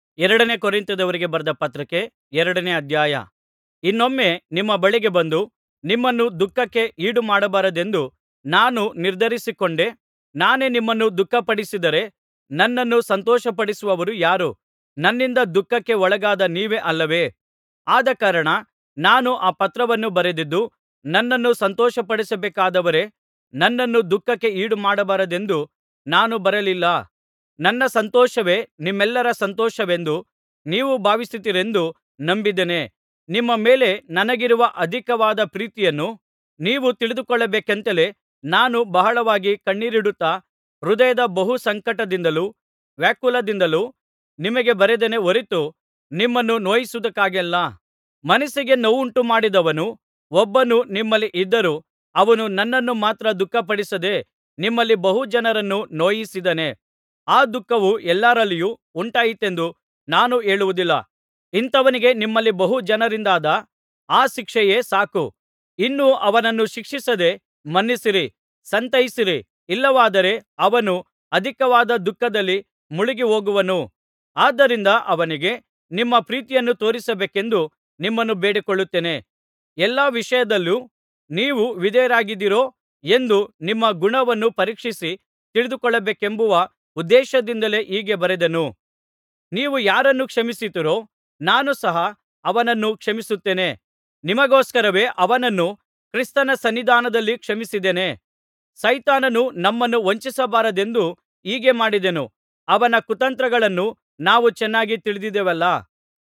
ಎರಡನೇ ಕೊರಿಂಥದವರಿಗೆ ಬರೆದ ಪತ್ರಕ್ಕೆ ಎರಡನೇ ಅಧ್ಯಾಯ ಇನ್ನೊಮ್ಮೆ ನಿಮ್ಮ ಬಳಿಗೆ ಬಂದು ನಿಮ್ಮನ್ನು ದುಃಖಕ್ಕೆ ಈಡುಮಾಡಬಾರದೆಂದು ನಾನು ನಿರ್ಧರಿಸಿಕೊಂಡೆ ನಾನೇ ನಿಮ್ಮನ್ನು ದುಃಖಪಡಿಸಿದರೆ ನನ್ನನ್ನು ಸಂತೋಷಪಡಿಸುವವರು ಯಾರು ನನ್ನಿಂದ ದುಃಖಕ್ಕೆ ಒಳಗಾದ ನೀವೇ ಅಲ್ಲವೇ ಆದಕಾರಣ ನಾನು ಆ ಪತ್ರವನ್ನು ಬರೆದದ್ದು ನನ್ನನ್ನು ಸಂತೋಷಪಡಿಸಬೇಕಾದವರೇ ನನ್ನನ್ನು ದುಃಖಕ್ಕೆ ಈಡುಮಾಡಬಾರದೆಂದು ನಾನು ಬರಲಿಲ್ಲ ನನ್ನ ಸಂತೋಷವೇ ನಿಮ್ಮೆಲ್ಲರ ಸಂತೋಷವೆಂದು ನೀವು ಭಾವಿಸುತ್ತೀರೆಂದು ನಂಬಿದ್ದೇನೆ ನಿಮ್ಮ ಮೇಲೆ ನನಗಿರುವ ಅಧಿಕವಾದ ಪ್ರೀತಿಯನ್ನು ನೀವು ತಿಳಿದುಕೊಳ್ಳಬೇಕೆಂತಲೇ ನಾನು ಬಹಳವಾಗಿ ಕಣ್ಣೀರಿಡುತ್ತಾ ಹೃದಯದ ಬಹು ಸಂಕಟದಿಂದಲೂ ವ್ಯಾಕುಲದಿಂದಲೂ ನಿಮಗೆ ಬರೆದೆನೇ ಹೊರತು ನಿಮ್ಮನ್ನು ನೋಯಿಸುವುದಕ್ಕಾಗಿಯಲ್ಲ ಮನಸ್ಸಿಗೆ ನೋವುಂಟುಮಾಡಿದವನು ಒಬ್ಬನು ನಿಮ್ಮಲ್ಲಿ ಇದ್ದರೂ ಅವನು ನನ್ನನ್ನು ಮಾತ್ರ ದುಃಖಪಡಿಸದೆ ನಿಮ್ಮಲ್ಲಿ ಬಹು ಜನರನ್ನು ನೋಯಿಸಿದ್ದಾನೆ ಆ ದುಃಖವು ಎಲ್ಲರಲ್ಲಿಯೂ ಉಂಟಾಯಿತೆಂದು ನಾನು ಹೇಳುವುದಿಲ್ಲ ಇಂಥವನಿಗೆ ನಿಮ್ಮಲ್ಲಿ ಬಹು ಜನರಿಂದಾದ ಆ ಶಿಕ್ಷೆಯೇ ಸಾಕು ಇನ್ನು ಅವನನ್ನು ಶಿಕ್ಷಿಸದೆ ಮನ್ನಿಸಿರಿ ಸಂತೈಸಿರಿ ಇಲ್ಲವಾದರೆ ಅವನು ಅಧಿಕವಾದ ದುಃಖದಲ್ಲಿ ಮುಳುಗಿಹೋಗುವನು ಆದ್ದರಿಂದ ಅವನಿಗೆ ನಿಮ್ಮ ಪ್ರೀತಿಯನ್ನು ತೋರಿಸಬೇಕೆಂದು ನಿಮ್ಮನ್ನು ಬೇಡಿಕೊಳ್ಳುತ್ತೇನೆ ಎಲ್ಲಾ ವಿಷಯದಲ್ಲೂ ನೀವು ವಿಧೇಯರಾಗಿದ್ದೀರೋ ಎಂದು ನಿಮ್ಮ ಗುಣವನ್ನು ಪರೀಕ್ಷಿಸಿ ತಿಳಿದುಕೊಳ್ಳಬೇಕೆಂಬುವ ಉದ್ದೇಶದಿಂದಲೇ ಹೀಗೆ ಬರೆದೆನು ನೀವು ಯಾರನ್ನು ಕ್ಷಮಿಸುತ್ತೀರೋ ನಾನು ಸಹ ಅವನನ್ನು ಕ್ಷಮಿಸುತ್ತೇನೆ ನಿಮಗೋಸ್ಕರವೇ ಅವನನ್ನು ಕ್ರಿಸ್ತನ ಸನ್ನಿಧಾನದಲ್ಲಿ ಕ್ಷಮಿಸಿದ್ದೇನೆ ಸೈತಾನನು ನಮ್ಮನ್ನು ವಂಚಿಸಬಾರದೆಂದು ಹೀಗೆ ಮಾಡಿದೆನು ಅವನ ಕುತಂತ್ರಗಳನ್ನು ನಾವು ಚೆನ್ನಾಗಿ ತಿಳಿದಿದ್ದೇವಲ್ಲಾ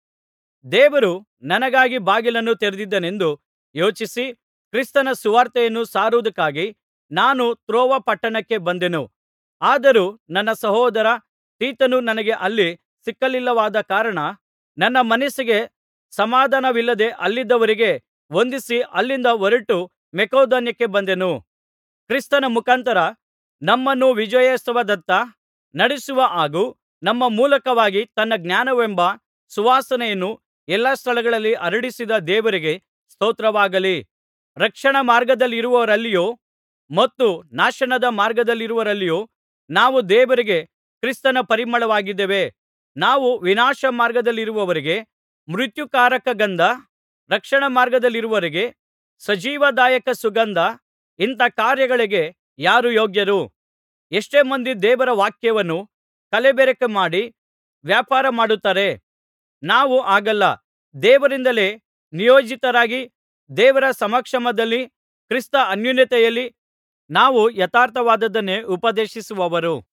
ದೇವರು ನನಗಾಗಿ ಬಾಗಿಲನ್ನು ತೆರೆದಿದ್ದಾನೆಂದು ಯೋಚಿಸಿ ಕ್ರಿಸ್ತನ ಸುವಾರ್ತೆಯನ್ನು ಸಾರುವುದಕ್ಕಾಗಿ ನಾನು ತ್ರೋವ ಪಟ್ಟಣಕ್ಕೆ ಬಂದೆನು ಆದರೂ ನನ್ನ ಸಹೋದರ ತೀತನು ನನಗೆ ಅಲ್ಲಿ ಸಿಕ್ಕಲಿಲ್ಲವಾದ ಕಾರಣ ನನ್ನ ಮನಸ್ಸಿಗೆ ಸಮಾಧಾನವಿಲ್ಲದೆ ಅಲ್ಲಿದ್ದವರಿಗೆ ವಂದಿಸಿ ಅಲ್ಲಿಂದ ಹೊರಟು ಮಕೆದೋನ್ಯಕ್ಕೆ ಬಂದೆನು ಕ್ರಿಸ್ತನ ಮುಖಾಂತರ ನಮ್ಮನ್ನು ವಿಜಯೋತ್ಸವದತ್ತ ನಡೆಸುವ ಹಾಗೂ ನಮ್ಮ ಮೂಲಕವಾಗಿ ತನ್ನ ಜ್ಞಾನವೆಂಬ ಸುವಾಸನೆಯನ್ನು ಎಲ್ಲಾ ಸ್ಥಳಗಳಲ್ಲಿ ಹರಡಿಸಿದ ದೇವರಿಗೆ ಸ್ತೋತ್ರವಾಗಲಿ ರಕ್ಷಣಾ ಮಾರ್ಗದಲ್ಲಿರುವವರಲ್ಲಿಯೂ ಮತ್ತು ನಾಶನದ ಮಾರ್ಗದಲ್ಲಿರುವವರಲ್ಲಿಯೂ ನಾವು ದೇವರಿಗೆ ಕ್ರಿಸ್ತನ ಪರಿಮಳವಾಗಿದ್ದೇವೆ ನಾವು ವಿನಾಶ ಮಾರ್ಗದಲ್ಲಿರುವವರಿಗೆ ಮೃತ್ಯುಕಾರಕ ಗಂಧ ರಕ್ಷಣಾ ಮಾರ್ಗದಲ್ಲಿರುವವರಿಗೆ ಸಜೀವದಾಯಕ ಸುಗಂಧ ಇಂಥ ಕಾರ್ಯಗಳಿಗೆ ಯಾರು ಯೋಗ್ಯರು ಎಷ್ಟೋ ಮಂದಿ ದೇವರ ವಾಕ್ಯವನ್ನು ಕಲಬೆರಕೆ ಮಾಡಿ ವ್ಯಾಪಾರ ಮಾಡುತ್ತಾರೆ ನಾವು ಹಾಗಲ್ಲ ದೇವರಿಂದಲೇ ನಿಯೋಜಿತರಾಗಿ ದೇವರ ಸಮಕ್ಷಮದಲ್ಲಿ ಕ್ರಿಸ್ತ ಅನ್ಯೋನ್ಯತೆಯಲ್ಲಿ ನಾವು ಯಥಾರ್ಥವಾದದ್ದನ್ನೇ ಉಪದೇಶಿಸುವವರು